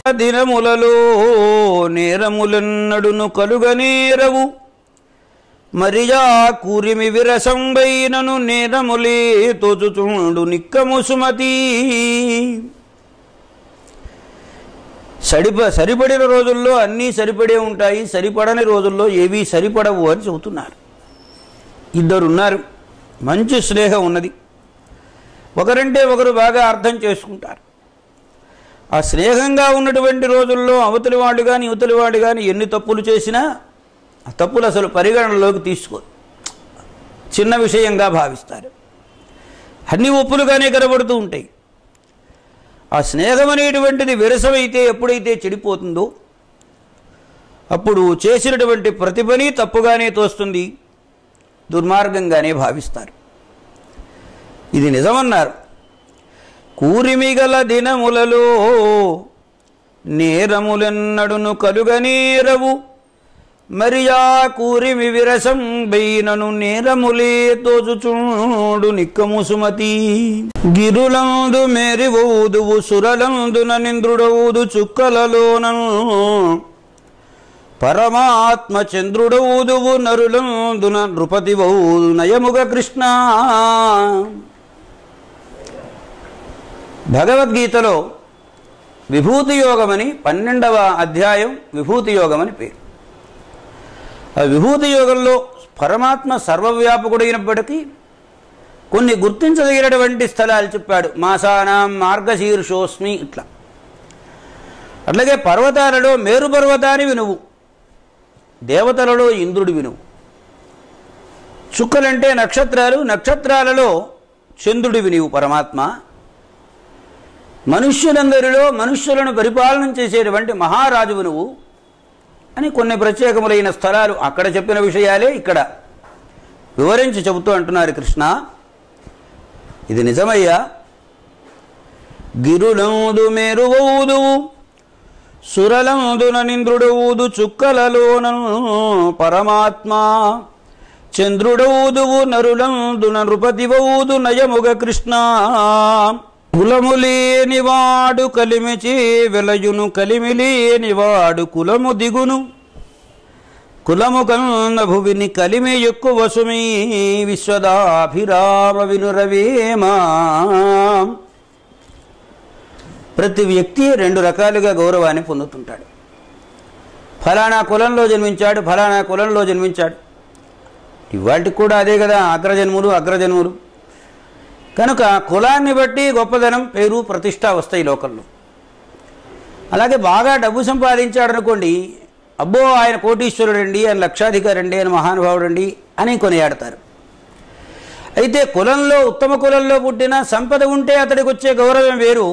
దినములలో నేరములెన్నడును కలుగనేరవు మరియా కూరిమి విరసంబైనను నేరములే తోచుచుండు నిక్కము సుమతి సరిప సరిపడిన రోజుల్లో అన్నీ సరిపడే ఉంటాయి సరిపడని రోజుల్లో ఏవీ సరిపడవు అని చెబుతున్నారు ఇద్దరున్నారు మంచి స్నేహం ఉన్నది ఒకరంటే ఒకరు బాగా అర్థం చేసుకుంటారు ఆ స్నేహంగా ఉన్నటువంటి రోజుల్లో అవతలి వాడు కానీ యువతలి వాడు కానీ ఎన్ని తప్పులు చేసినా ఆ తప్పులు అసలు పరిగణనలోకి తీసుకోరు చిన్న విషయంగా భావిస్తారు అన్ని ఒప్పులుగానే కనబడుతూ ఉంటాయి ఆ స్నేహం అనేటువంటిది విరసమైతే ఎప్పుడైతే చెడిపోతుందో అప్పుడు చేసినటువంటి ప్రతి పని తప్పుగానే తోస్తుంది దుర్మార్గంగానే భావిస్తారు ఇది నిజమన్నారు కూరిమిగల దినములలో నేరములెన్నడును కలుగనేరవు మరియా కూరిమి విరసం బైనను నేరములే తోచుచుండు నిక్కము సుమతి గిరులందు మేరివూదువు సురలందున నింద్రుడవుదు చుక్కలలోనను పరమాత్మ చంద్రుడవుదువు నరులందున నృపతివౌదు నయముగ కృష్ణ భగవద్గీతలో విభూతి యోగమని పన్నెండవ అధ్యాయం విభూతి యోగమని పేరు ఆ విభూతి యోగంలో పరమాత్మ సర్వవ్యాపకుడైనప్పటికీ కొన్ని గుర్తించదగినటువంటి స్థలాలు చెప్పాడు మాసానాం మార్గశీర్షోస్మి ఇట్లా అట్లాగే పర్వతాలలో మేరు పర్వతాన్ని వినువు దేవతలలో ఇంద్రుడి వినువు చుక్కలంటే నక్షత్రాలు నక్షత్రాలలో చంద్రుడివి నీవు పరమాత్మ మనుష్యులందరిలో మనుష్యులను పరిపాలన చేసేటువంటి మహారాజువు నువ్వు అని కొన్ని ప్రత్యేకములైన స్థలాలు అక్కడ చెప్పిన విషయాలే ఇక్కడ వివరించి చెబుతూ అంటున్నారు కృష్ణ ఇది నిజమయ్యా గిరులందు మేరువౌదువు సురలందున నింద్రుడవుదు చుక్కలలోనను పరమాత్మ చంద్రుడవుదువు నరులందున నృపతివౌదు నయముగ కృష్ణ కులము లేనివాడు కలిమిచి వెలయును కలిమి లేనివాడు కులము దిగును కులము కన్న భువిని కలిమి ఎక్కువ సుమీ విశ్వదాభిరామ వినురవేమా ప్రతి వ్యక్తి రెండు రకాలుగా గౌరవాన్ని పొందుతుంటాడు ఫలానా కులంలో జన్మించాడు ఫలానా కులంలో జన్మించాడు ఇవాటికి కూడా అదే కదా అగ్రజన్ములు అగ్రజన్ములు కనుక కులాన్ని బట్టి గొప్పదనం పేరు ప్రతిష్ట వస్తాయి లోకల్లో అలాగే బాగా డబ్బు సంపాదించాడు అనుకోండి అబ్బో ఆయన కోటీశ్వరుడండి ఆయన లక్షాధికారండి ఆయన మహానుభావుడండి అని కొనియాడతారు అయితే కులంలో ఉత్తమ కులంలో పుట్టిన సంపద ఉంటే అతడికి వచ్చే గౌరవం వేరు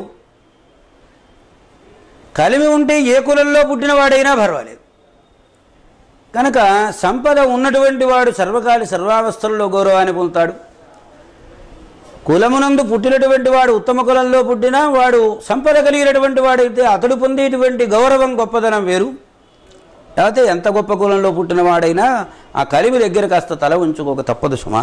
కలిమి ఉంటే ఏ కులంలో పుట్టినవాడైనా పర్వాలేదు కనుక సంపద ఉన్నటువంటి వాడు సర్వకాలి సర్వావస్థల్లో గౌరవాన్ని పొందుతాడు కులమునందు పుట్టినటువంటి వాడు ఉత్తమ కులంలో పుట్టినా వాడు సంపద కలిగినటువంటి వాడైతే అతడు పొందేటువంటి గౌరవం గొప్పదనం వేరు లేకపోతే ఎంత గొప్ప కులంలో పుట్టిన వాడైనా ఆ కలిమి దగ్గర కాస్త తల ఉంచుకోక తప్పదు సుమా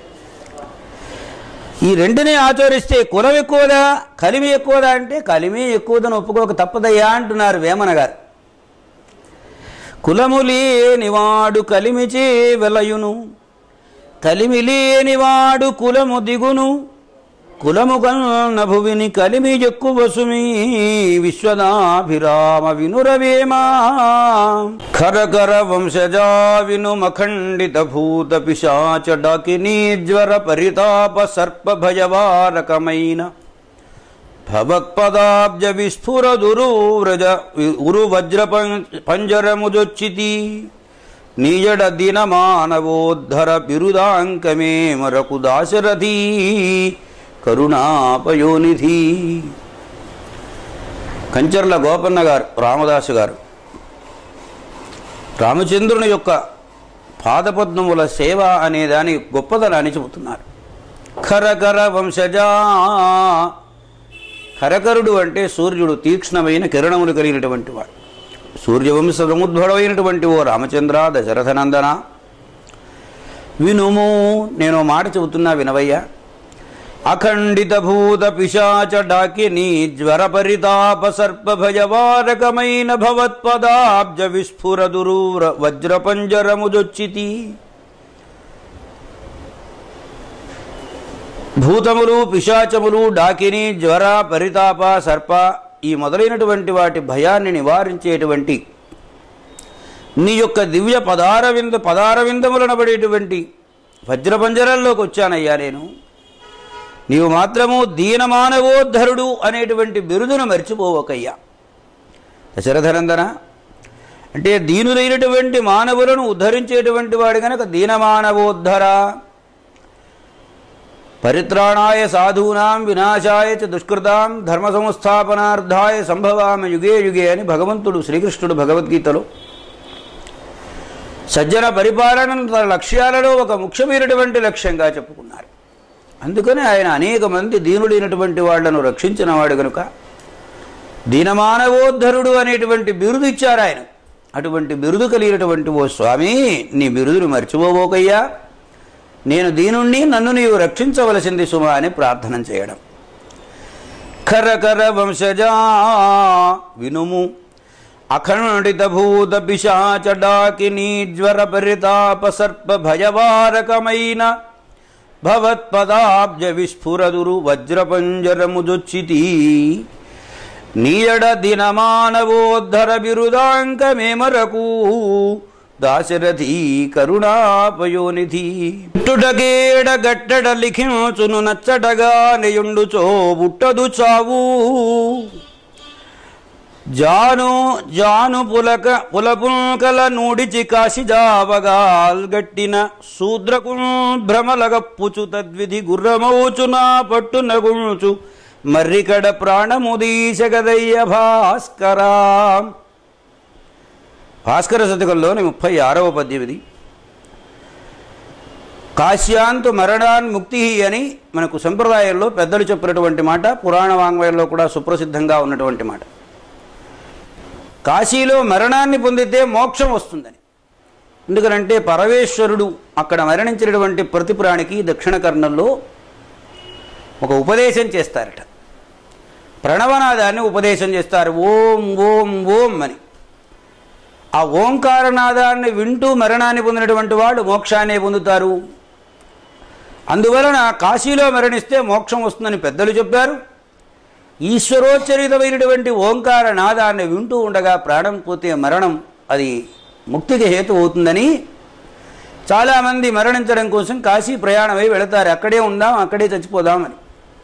ఈ రెంటిని ఆచరిస్తే కులం ఎక్కువదా కలిమి ఎక్కువదా అంటే కలిమి ఎక్కువదని ఒప్పుకోక తప్పదయ్యా అంటున్నారు వేమన గారు కులము లేనివాడు కలిమిచే వెలయును కలిమి లేనివాడు కులము దిగును కులము కన్న భువిని కలిమి ఎక్కువ సుమీ విశ్వదాభిరామ వినురవేమా ఖరకర వంశజా విను మఖండిత భూత పిశాచ డాకినీ జ్వర పరితాప సర్ప భయవారకమైన భవత్పదాబ్జ విస్ఫుర దురువ్రజ ఉరు వజ్ర పంజరముజొచ్చితి నీయడ దిన మానవోద్ధర బిరుదాంకమే మరకు దాశరథీ కరుణాపయోనిధి కంచర్ల గోపన్న గారు రామదాసు గారు రామచంద్రుని యొక్క పాదపద్మముల సేవ అనే దాని గొప్పదనాన్ని చెబుతున్నారు ఖరకర వంశజా ఖరకరుడు అంటే సూర్యుడు తీక్ష్ణమైన కిరణములు కలిగినటువంటి వాడు సూర్యవంశ సముద్భవమైనటువంటి ఓ రామచంద్ర దశరథనందన వినుము నేను ఓ మాట చెబుతున్నా వినవయ్యా అఖండిత భూత పిశాచ డాకిని జ్వర పరితాప సర్ప భయవారకమైన భవత్పదాబ్జ విస్ఫురదురూర వజ్రపంజరముదొచ్చితి భూతములు పిశాచములు డాకిని జ్వర పరితాప సర్ప ఈ మొదలైనటువంటి వాటి భయాన్ని నివారించేటువంటి నీ యొక్క దివ్య పదారవింద పదారవిందములనబడేటువంటి వజ్రపంజరంలోకి వచ్చానయ్యా నేను నీవు మాత్రము దీనమానవోద్ధరుడు అనేటువంటి బిరుదును మర్చిపోవకయ్యా దశరథనందన అంటే దీనులైనటువంటి మానవులను ఉద్ధరించేటువంటి వాడు గనక దీనమానవోద్ధర పరిత్రాణాయ సాధూనాం వినాశాయ చ దుష్కృతాం ధర్మ సంస్థాపనార్థాయ సంభవామ యుగే యుగే అని భగవంతుడు శ్రీకృష్ణుడు భగవద్గీతలో సజ్జన పరిపాలన తన లక్ష్యాలలో ఒక ముఖ్యమైనటువంటి లక్ష్యంగా చెప్పుకున్నారు అందుకని ఆయన అనేక మంది దీనుడైనటువంటి వాళ్లను రక్షించిన వాడు కనుక దీనమానవోద్ధరుడు అనేటువంటి బిరుదు ఇచ్చారు ఆయన అటువంటి బిరుదు కలిగినటువంటి ఓ స్వామి నీ బిరుదును మర్చిపోబోకయ్యా నేను దీనుణ్ణి నన్ను నీవు రక్షించవలసింది సుమా అని ప్రార్థన చేయడం ఖరకర వంశజా వినుము అఖండిత భూత పిశాచ డాకిని జ్వర పరితాప సర్ప భయవారకమైన భవత్పదాబ్జ విస్ఫురదురు వజ్రపంజరముదొచ్చితి నీయడ దినమానవోద్ధర బిరుదాంకమేమరకు దాశరథి కరుణాపయోనిధి పుట్టుటకేడ గట్టడ లిఖించును నచ్చటగా నెయుండుచో బుట్టదు చావు జాను జాను పులక పులపుల్కల నూడిచి కాశిజావగాల్ గట్టిన శూద్రకు భ్రమలగప్పుచు తద్విధి గుర్రమౌచునా పట్టునగుంచు మర్రికడ ప్రాణముదీశగదయ్య భాస్కరా భాస్కర శతకంలోని ముప్పై ఆరవ పద్యం ఇది కాశ్యాంతు మరణాన్ ముక్తి అని మనకు సంప్రదాయంలో పెద్దలు చెప్పినటువంటి మాట పురాణ వాంగ్మయంలో కూడా సుప్రసిద్ధంగా ఉన్నటువంటి మాట కాశీలో మరణాన్ని పొందితే మోక్షం వస్తుందని ఎందుకనంటే పరమేశ్వరుడు అక్కడ మరణించినటువంటి ప్రతి ప్రాణికి దక్షిణ కర్ణంలో ఒక ఉపదేశం చేస్తారట ప్రణవనాదాన్ని ఉపదేశం చేస్తారు ఓం ఓం ఓం అని ఆ ఓంకారనాదాన్ని వింటూ మరణాన్ని పొందినటువంటి వాళ్ళు మోక్షాన్ని పొందుతారు అందువలన కాశీలో మరణిస్తే మోక్షం వస్తుందని పెద్దలు చెప్పారు ఈశ్వరోచ్చరితమైనటువంటి ఓంకార నాదాన్ని వింటూ ఉండగా ప్రాణం పోతే మరణం అది ముక్తికి హేతు అవుతుందని చాలామంది మరణించడం కోసం కాశీ ప్రయాణమై వెళతారు అక్కడే ఉందాం అక్కడే చచ్చిపోదామని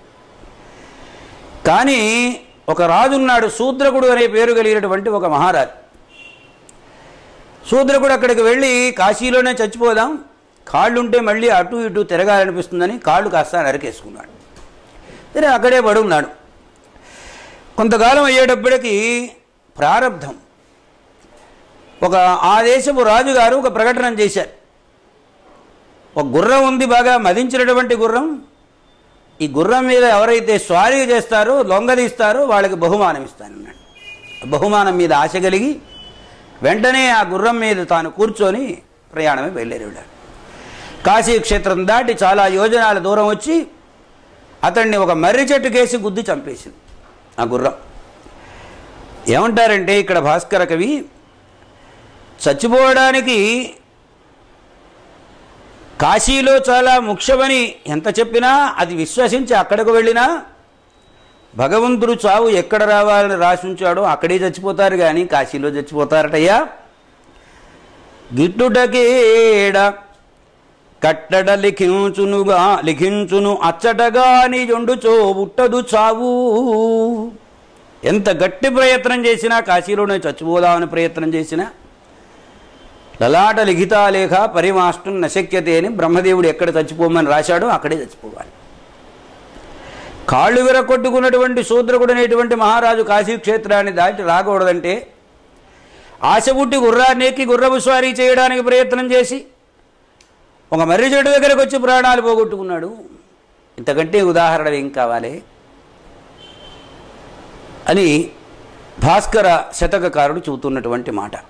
కానీ ఒక రాజున్నాడు శూద్రకుడు అనే పేరు కలిగినటువంటి ఒక మహారాజు శూద్రకుడు అక్కడికి వెళ్ళి కాశీలోనే చచ్చిపోదాం కాళ్ళుంటే మళ్ళీ అటు ఇటు తిరగాలనిపిస్తుందని కాళ్ళు కాస్త నరికేసుకున్నాడు సరే అక్కడే పడున్నాడు కొంతకాలం అయ్యేటప్పటికి ప్రారంధం ఒక ఆ దేశపు రాజుగారు ఒక ప్రకటన చేశారు ఒక గుర్రం ఉంది బాగా మదించినటువంటి గుర్రం ఈ గుర్రం మీద ఎవరైతే స్వారీ చేస్తారో లొంగదీస్తారో వాళ్ళకి బహుమానం ఇస్తానన్నాడు బహుమానం మీద ఆశ కలిగి వెంటనే ఆ గుర్రం మీద తాను కూర్చొని ప్రయాణమే బయలుదేరి వెళ్ళాడు కాశీ క్షేత్రం దాటి చాలా యోజనాల దూరం వచ్చి అతన్ని ఒక మర్రి చెట్టు కేసి గుద్ది చంపేసింది ఆ గుర్రం ఏమంటారంటే ఇక్కడ భాస్కర కవి చచ్చిపోవడానికి కాశీలో చాలా ముఖ్యమని ఎంత చెప్పినా అది విశ్వసించి అక్కడకు వెళ్ళినా భగవంతుడు చావు ఎక్కడ రావాలని రాసి ఉంచాడో అక్కడే చచ్చిపోతారు కానీ కాశీలో చచ్చిపోతారటయ్యా గిట్టుటకేడ కట్టడ లిఖించునుగా లిఖించును అచ్చటగా నీ జొండుచో బుట్టదు చావు ఎంత గట్టి ప్రయత్నం చేసినా కాశీలోనే చచ్చిపోదామని ప్రయత్నం చేసినా లలాట లిఖితాలేఖ పరిమాష్టం నశక్యతే అని బ్రహ్మదేవుడు ఎక్కడ చచ్చిపోమని రాశాడో అక్కడే చచ్చిపోవాలి కాళ్ళు విరగొట్టుకున్నటువంటి శూద్రకుడు అనేటువంటి మహారాజు కాశీ క్షేత్రాన్ని దాటి రాకూడదంటే ఆశబుట్టి గుర్రాన్ని ఎక్కి గుర్రపు స్వారీ చేయడానికి ప్రయత్నం చేసి ఒక మర్రి చెట్టు దగ్గరకు వచ్చి ప్రాణాలు పోగొట్టుకున్నాడు ఇంతకంటే ఉదాహరణ ఏం కావాలి అని భాస్కర శతకకారుడు చెబుతున్నటువంటి మాట